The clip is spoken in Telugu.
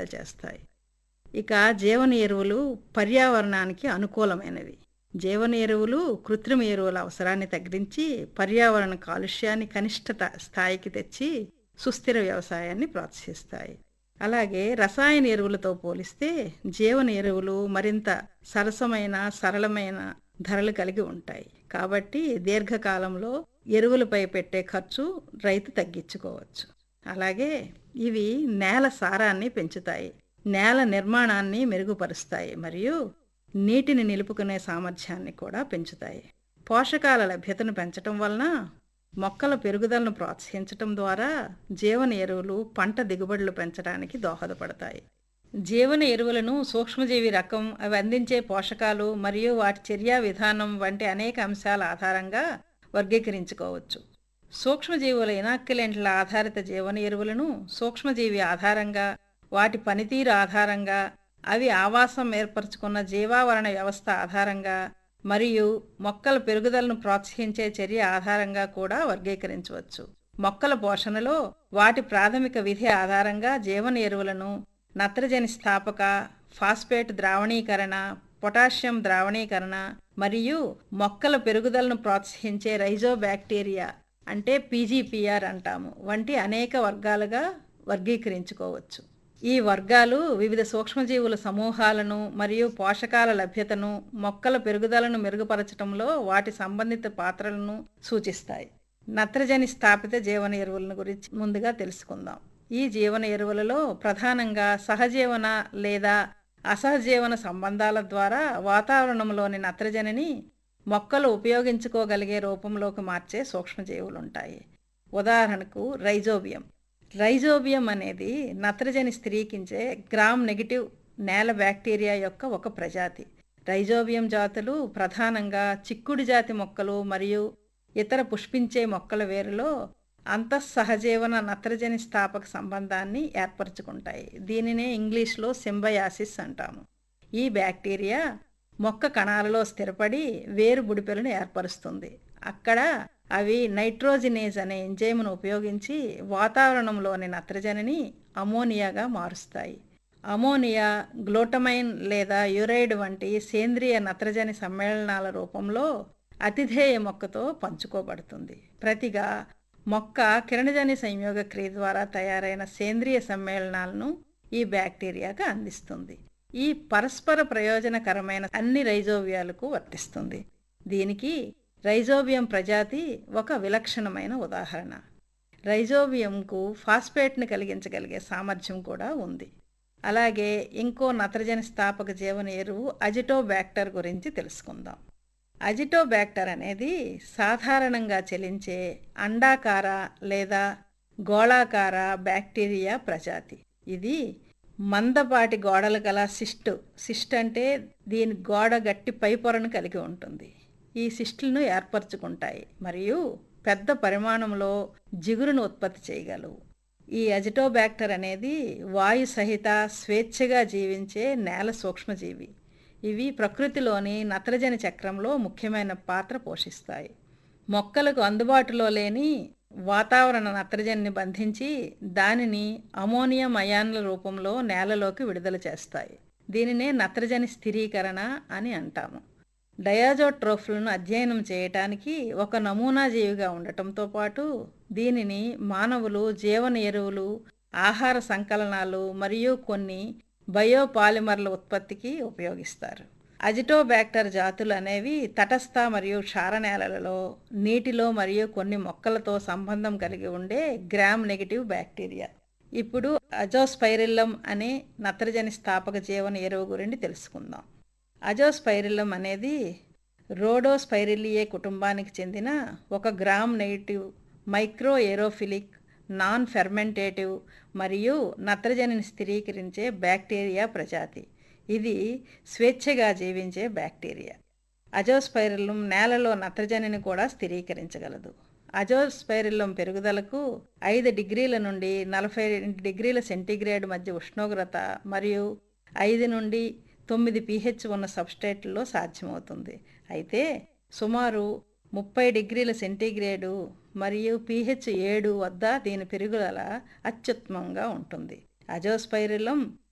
చేస్తాయి ఇక జీవన ఎరువులు పర్యావరణానికి అనుకూలమైనవి జీవన ఎరువులు కృత్రిమ ఎరువుల అవసరాన్ని తగ్గించి పర్యావరణ కాలుష్యాన్ని కనిష్ట త- స్థాయికి తెచ్చి సుస్థిర వ్యవసాయాన్ని ప్రోత్సహిస్తాయి అలాగే రసాయన ఎరువులతో పోలిస్తే జీవన ఎరువులు మరింత సరసమైన సరళమైన ధరలు కలిగి ఉంటాయి కాబట్టి దీర్ఘకాలంలో ఎరువులపై పెట్టే ఖర్చు రైతు తగ్గించుకోవచ్చు అలాగే ఇవి నేల సారాన్ని పెంచుతాయి నేల నిర్మాణాన్ని మెరుగుపరుస్తాయి మరియు నీటిని నిలుపుకునే సామర్థ్యాన్ని కూడా పెంచుతాయి పోషకాల లభ్యతను పెంచటం వలన మొక్కల పెరుగుదలను ప్రోత్సహించటం ద్వారా జీవన ఎరువులు పంట దిగుబడులు పెంచడానికి దోహదపడతాయి జీవన ఎరువులను సూక్ష్మజీవి రకం అవి అందించే పోషకాలు మరియు వాటి చర్యా విధానం వంటి అనేక అంశాల ఆధారంగా వర్గీకరించుకోవచ్చు సూక్ష్మజీవుల ఇనాక్యులెంట్ల ఆధారిత జీవన ఎరువులను సూక్ష్మజీవి ఆధారంగా వాటి పనితీరు ఆధారంగా అవి ఆవాసం ఏర్పరచుకున్న జీవావరణ వ్యవస్థ ఆధారంగా మరియు మొక్కల పెరుగుదలను ప్రోత్సహించే చర్య ఆధారంగా కూడా వర్గీకరించవచ్చు మొక్కల పోషణలో వాటి ప్రాథమిక విధి ఆధారంగా జీవన ఎరువులను నత్రజని స్థాపక ఫాస్ఫేట్ ద్రావణీకరణ పొటాషియం ద్రావణీకరణ మరియు మొక్కల పెరుగుదలను ప్రోత్సహించే రైజోబ్యాక్టీరియా అంటే పీజీపీఆర్ అంటాము వంటి అనేక వర్గాలుగా వర్గీకరించుకోవచ్చు ఈ వర్గాలు వివిధ సూక్ష్మజీవుల సమూహాలను మరియు పోషకాల లభ్యతను మొక్కల పెరుగుదలను మెరుగుపరచడంలో వాటి సంబంధిత పాత్రలను సూచిస్తాయి నత్రజని స్థాపిత జీవన ఎరువులను గురించి ముందుగా తెలుసుకుందాం ఈ జీవన ఎరువులలో ప్రధానంగా సహజీవన లేదా అసహజీవన సంబంధాల ద్వారా వాతావరణంలోని నత్రజనిని మొక్కలు ఉపయోగించుకోగలిగే రూపంలోకి మార్చే సూక్ష్మజీవులు ఉంటాయి ఉదాహరణకు రైజోబియం రైజోబియం అనేది నత్రజని స్థిరీకించే గ్రామ్ నెగిటివ్ నేల బ్యాక్టీరియా యొక్క ఒక ప్రజాతి రైజోబియం జాతులు ప్రధానంగా చిక్కుడు జాతి మొక్కలు మరియు ఇతర పుష్పించే మొక్కల వేరులో అంతఃసహజీవన నత్రజని స్థాపక సంబంధాన్ని ఏర్పరచుకుంటాయి దీనినే ఇంగ్లీష్లో సింబయాసిస్ అంటాము ఈ బ్యాక్టీరియా మొక్క కణాలలో స్థిరపడి వేరు బుడిపెలను ఏర్పరుస్తుంది అక్కడ అవి నైట్రోజినేజ్ అనే ఎంజైమ్ను ఉపయోగించి వాతావరణంలోని నత్రజనిని అమోనియాగా మారుస్తాయి అమోనియా గ్లూటమైన్ లేదా యురైడ్ వంటి సేంద్రియ నత్రజని సమ్మేళనాల రూపంలో అతిధేయ మొక్కతో పంచుకోబడుతుంది ప్రతిగా మొక్క కిరణజని సంయోగ క్రియ ద్వారా తయారైన సేంద్రియ సమ్మేళనాలను ఈ బ్యాక్టీరియాగా అందిస్తుంది ఈ పరస్పర ప్రయోజనకరమైన అన్ని రైజోవియాలకు వర్తిస్తుంది దీనికి రైజోబియం ప్రజాతి ఒక విలక్షణమైన ఉదాహరణ రైజోబియంకు ఫాస్ఫేట్ని కలిగించగలిగే సామర్థ్యం కూడా ఉంది అలాగే ఇంకో నత్రజని స్థాపక జీవన ఎరువు అజిటోబ్యాక్టర్ గురించి తెలుసుకుందాం అజిటోబ్యాక్టర్ అనేది సాధారణంగా చెలించే అండాకార లేదా గోళాకార బ్యాక్టీరియా ప్రజాతి ఇది మందపాటి గోడలు గల సిస్ట్ సిస్ట్ అంటే దీని గోడ గట్టి పైపొరను కలిగి ఉంటుంది ఈ సిస్టులను ఏర్పరచుకుంటాయి మరియు పెద్ద పరిమాణంలో జిగురును ఉత్పత్తి చేయగలవు ఈ అజిటోబ్యాక్టర్ అనేది వాయు సహిత స్వేచ్ఛగా జీవించే నేల సూక్ష్మజీవి ఇవి ప్రకృతిలోని నత్రజని చక్రంలో ముఖ్యమైన పాత్ర పోషిస్తాయి మొక్కలకు అందుబాటులో లేని వాతావరణ నత్రజనిని బంధించి దానిని అమోనియం అయాన్ల రూపంలో నేలలోకి విడుదల చేస్తాయి దీనినే నత్రజని స్థిరీకరణ అని అంటాము డయాజోట్రోఫ్లను అధ్యయనం చేయటానికి ఒక నమూనా జీవిగా ఉండటంతో పాటు దీనిని మానవులు జీవన ఎరువులు ఆహార సంకలనాలు మరియు కొన్ని బయోపాలిమర్ల ఉత్పత్తికి ఉపయోగిస్తారు అజిటోబ్యాక్టర్ జాతులు అనేవి తటస్థ మరియు క్షార నేలలలో నీటిలో మరియు కొన్ని మొక్కలతో సంబంధం కలిగి ఉండే గ్రామ్ నెగిటివ్ బ్యాక్టీరియా ఇప్పుడు అజోస్పైరిల్లం అనే నత్రజని స్థాపక జీవన ఎరువు గురించి తెలుసుకుందాం అజోస్పైరిల్లం అనేది రోడోస్పైరిలియే కుటుంబానికి చెందిన ఒక gram negative microaerophilic non fermentative మరియు నత్రజనిని స్థిరీకరించే బ్యాక్టీరియా ప్రజాతి ఇది స్వేచ్ఛగా జీవించే బ్యాక్టీరియా అజోస్పైరిల్లం నేలలో నత్రజనిని కూడా స్థిరీకరించగలదు అజోస్పైరిల్లం పెరుగుదలకు ఐదు డిగ్రీల నుండి నలభై రెండు డిగ్రీల సెంటీగ్రేడ్ మధ్య ఉష్ణోగ్రత మరియు ఐదు నుండి తొమ్మిది పీహెచ్ ఉన్న సబ్స్టేట్లో సాధ్యమవుతుంది అయితే సుమారు ముప్పై డిగ్రీల సెంటీగ్రేడు మరియు పీహెచ్ ఏడు వద్ద దీని పెరుగుదల అత్యుత్తమంగా ఉంటుంది అజోస్పైరిలం